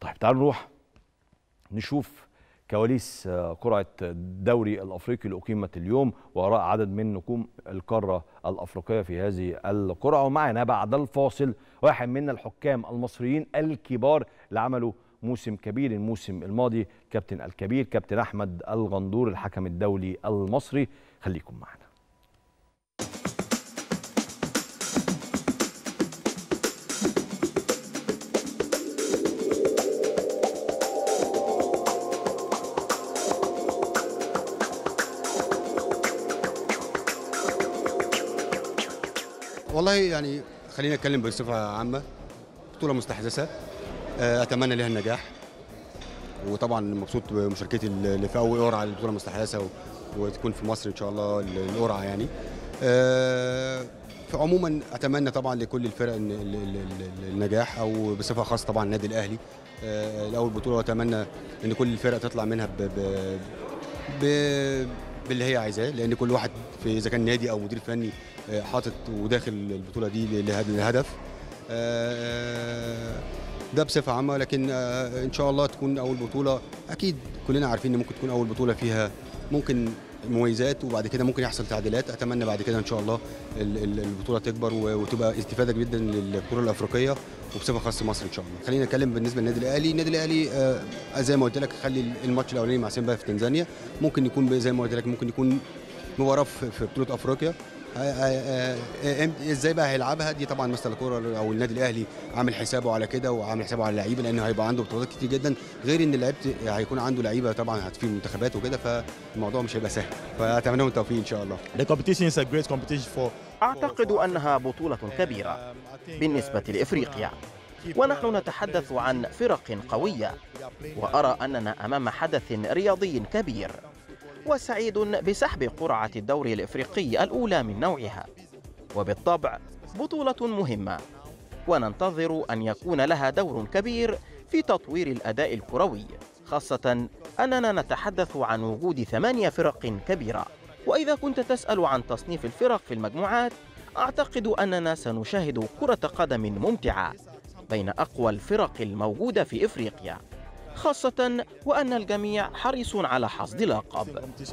طيب تعالوا نروح نشوف كواليس قرعة الدوري الأفريقي اللي أقيمت اليوم وراء عدد من نجوم القارة الأفريقية في هذه القرعة ومعنا بعد الفاصل واحد من الحكام المصريين الكبار اللي عملوا موسم كبير الموسم الماضي كابتن الكبير كابتن أحمد الغندور الحكم الدولي المصري خليكم معنا والله يعني خلينا نتكلم بصفه عامه بطوله مستحدثه اتمنى لها النجاح وطبعا مبسوط بمشاركتي اللي في اول قرعه البطوله المستحدثه وتكون في مصر ان شاء الله القرعه يعني فعموما اتمنى طبعا لكل الفرق النجاح او بصفه خاصه طبعا النادي الاهلي الاول بطوله واتمنى ان كل الفرق تطلع منها ب ب ب باللي هي عايزاه لان كل واحد في اذا كان نادي او مدير فني حاطط وداخل البطوله دي لهدف ده بصفه عامه لكن ان شاء الله تكون اول بطوله اكيد كلنا عارفين ان ممكن تكون اول بطوله فيها ممكن مميزات وبعد كده ممكن يحصل تعديلات اتمنى بعد كده ان شاء الله البطوله تكبر وتبقى استفاده جدا للبطوله الافريقيه وبصفه خاصه مصر ان شاء الله خلينا نتكلم بالنسبه للنادي الاهلي النادي الاهلي آه زي ما قلت لك خلي الماتش الاولاني مع سيمبا في تنزانيا ممكن يكون زي ما قلت لك ممكن يكون مباراه في بطوله افريقيا ازاي بقى هيلعبها دي طبعا مستر الكوره او النادي الاهلي عامل حسابه على كده وعامل حسابه على اللعيبه لانه هيبقى عنده بطولات كتير جدا غير ان اللعيبه هيكون عنده لعيبه طبعا في منتخبات وكده فالموضوع مش هيبقى سهل فاتمنى لهم التوفيق ان شاء الله The competition is a great competition for أعتقد أنها بطولة كبيرة بالنسبة لإفريقيا ونحن نتحدث عن فرق قوية وأرى أننا أمام حدث رياضي كبير وسعيد بسحب قرعة الدوري الإفريقي الأولى من نوعها وبالطبع بطولة مهمة وننتظر أن يكون لها دور كبير في تطوير الأداء الكروي خاصة أننا نتحدث عن وجود ثمانية فرق كبيرة وإذا كنت تسأل عن تصنيف الفرق في المجموعات أعتقد أننا سنشاهد كرة قدم ممتعة بين أقوى الفرق الموجودة في إفريقيا خاصة وأن الجميع حريص على حصد لقب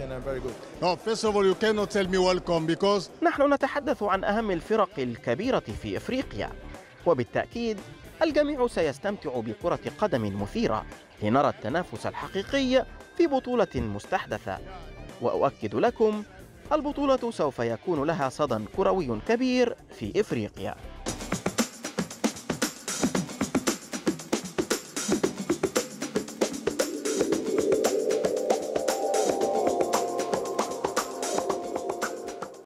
نحن نتحدث عن أهم الفرق الكبيرة في إفريقيا وبالتأكيد الجميع سيستمتع بكرة قدم مثيرة لنرى التنافس الحقيقي في بطولة مستحدثة وأؤكد لكم البطولة سوف يكون لها صدى كروي كبير في إفريقيا